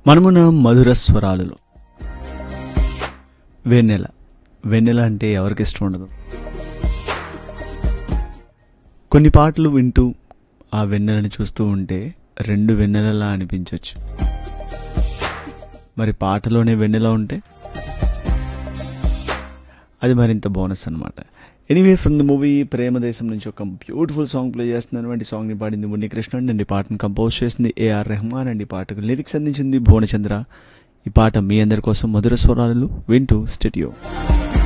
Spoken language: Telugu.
మనమున మధుర స్వరాలలో వెన్నెల వెన్నెల అంటే ఎవరికి ఇష్టం ఉండదు కొన్ని పాటలు వింటూ ఆ వెన్నెలని చూస్తూ ఉంటే రెండు వెన్నెలలా అనిపించవచ్చు మరి పాటలోనే వెన్నెల ఉంటే అది మరింత బోనస్ అనమాట anyway from the movie Premadesam నుంచి ఒక బ్యూటిఫుల్ సాంగ్ ప్లే చేస్తున్నాను అండి సాంగ్ని పాడింది మున్ని కృష్ణ అండి పాటను కంపోజ్ చేసింది ఏఆర్ రెహమాన్ అండి పాటకు లిరిక్స్ అందించింది భువనచంద్ర ఈ పాట మీ అందరి కోసం మధుర స్వరాలు వింటూ స్టెడియో